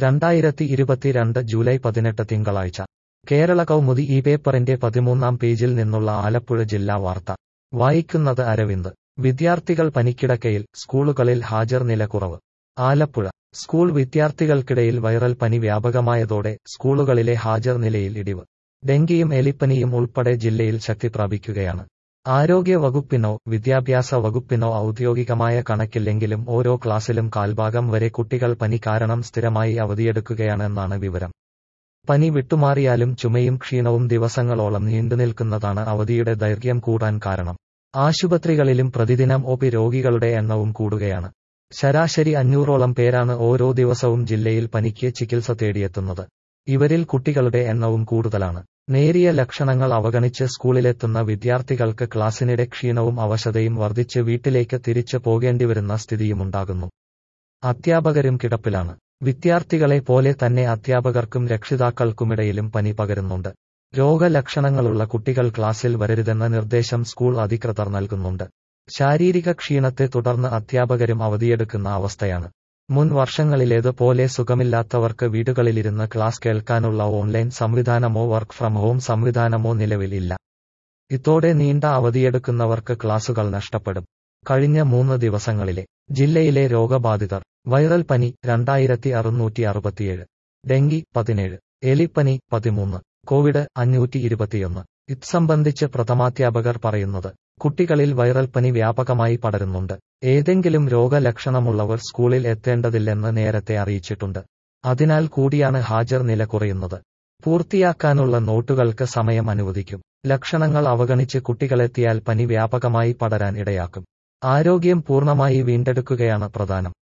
രണ്ടായിരത്തി ഇരുപത്തിരണ്ട് ജൂലൈ പതിനെട്ട് തിങ്കളാഴ്ച കേരള കൗമുദി ഈ പേപ്പറിന്റെ പതിമൂന്നാം പേജിൽ നിന്നുള്ള ആലപ്പുഴ ജില്ലാ വാർത്ത വായിക്കുന്നത് അരവിന്ദ് വിദ്യാർത്ഥികൾ പനിക്കിടക്കയിൽ സ്കൂളുകളിൽ ഹാജർ നില കുറവ് ആലപ്പുഴ സ്കൂൾ വിദ്യാർത്ഥികൾക്കിടയിൽ വൈറൽ പനി വ്യാപകമായതോടെ സ്കൂളുകളിലെ ഹാജർ നിലയിൽ ഇടിവ് ഡെങ്കിയും എലിപ്പനിയും ഉൾപ്പെടെ ജില്ലയിൽ ശക്തി പ്രാപിക്കുകയാണ് ആരോഗ്യ വകുപ്പിനോ വിദ്യാഭ്യാസ വകുപ്പിനോ ഔദ്യോഗികമായ കണക്കില്ലെങ്കിലും ഓരോ ക്ലാസ്സിലും കാൽഭാഗം വരെ കുട്ടികൾ പനി കാരണം സ്ഥിരമായി അവധിയെടുക്കുകയാണെന്നാണ് വിവരം പനി വിട്ടുമാറിയാലും ചുമയും ക്ഷീണവും ദിവസങ്ങളോളം നീണ്ടുനിൽക്കുന്നതാണ് അവധിയുടെ ദൈർഘ്യം കൂടാൻ കാരണം ആശുപത്രികളിലും പ്രതിദിനം ഒ പി രോഗികളുടെ എണ്ണവും കൂടുകയാണ് ശരാശരി അഞ്ഞൂറോളം പേരാണ് ഓരോ ദിവസവും ജില്ലയിൽ പനിക്ക് ചികിത്സ തേടിയെത്തുന്നത് ഇവരിൽ കുട്ടികളുടെ എണ്ണവും കൂടുതലാണ് നേരിയ ലക്ഷണങ്ങൾ അവഗണിച്ച് സ്കൂളിലെത്തുന്ന വിദ്യാർത്ഥികൾക്ക് ക്ലാസ്സിനിടെ ക്ഷീണവും അവശതയും വർദ്ധിച്ച് വീട്ടിലേക്ക് തിരിച്ചു പോകേണ്ടിവരുന്ന സ്ഥിതിയുമുണ്ടാകുന്നു അധ്യാപകരും കിടപ്പിലാണ് വിദ്യാർത്ഥികളെ പോലെ തന്നെ അധ്യാപകർക്കും രക്ഷിതാക്കൾക്കുമിടയിലും പനി പകരുന്നുണ്ട് രോഗലക്ഷണങ്ങളുള്ള കുട്ടികൾ ക്ലാസ്സിൽ വരരുതെന്ന നിർദ്ദേശം സ്കൂൾ അധികൃതർ നൽകുന്നുണ്ട് ശാരീരിക ക്ഷീണത്തെ തുടർന്ന് അധ്യാപകരും അവധിയെടുക്കുന്ന അവസ്ഥയാണ് മുൻ വർഷങ്ങളിലേതുപോലെ സുഖമില്ലാത്തവർക്ക് വീടുകളിലിരുന്ന് ക്ലാസ് കേൾക്കാനുള്ള ഓൺലൈൻ സംവിധാനമോ വർക്ക് ഫ്രം ഹോം സംവിധാനമോ നിലവിൽ ഇല്ല ഇതോടെ നീണ്ട അവധിയെടുക്കുന്നവർക്ക് ക്ലാസുകൾ നഷ്ടപ്പെടും കഴിഞ്ഞ മൂന്ന് ദിവസങ്ങളിലെ ജില്ലയിലെ രോഗബാധിതർ വൈറൽ പനി രണ്ടായിരത്തി അറുന്നൂറ്റി അറുപത്തിയേഴ് ഡെങ്കി പതിനേഴ് എലിപ്പനി പതിമൂന്ന് കോവിഡ് അഞ്ഞൂറ്റി ഇരുപത്തിയൊന്ന് ഇത് സംബന്ധിച്ച് പ്രഥമാധ്യാപകർ പറയുന്നത് കുട്ടികളിൽ വൈറൽ പനി വ്യാപകമായി പടരുന്നുണ്ട് ഏതെങ്കിലും രോഗലക്ഷണമുള്ളവർ സ്കൂളിൽ എത്തേണ്ടതില്ലെന്ന് നേരത്തെ അറിയിച്ചിട്ടുണ്ട് അതിനാൽ കൂടിയാണ് ഹാജർ നില കുറയുന്നത് പൂർത്തിയാക്കാനുള്ള നോട്ടുകൾക്ക് സമയം അനുവദിക്കും ലക്ഷണങ്ങൾ അവഗണിച്ച് കുട്ടികളെത്തിയാൽ പനി വ്യാപകമായി പടരാൻ ഇടയാക്കും ആരോഗ്യം പൂർണ്ണമായി വീണ്ടെടുക്കുകയാണ് പ്രധാനം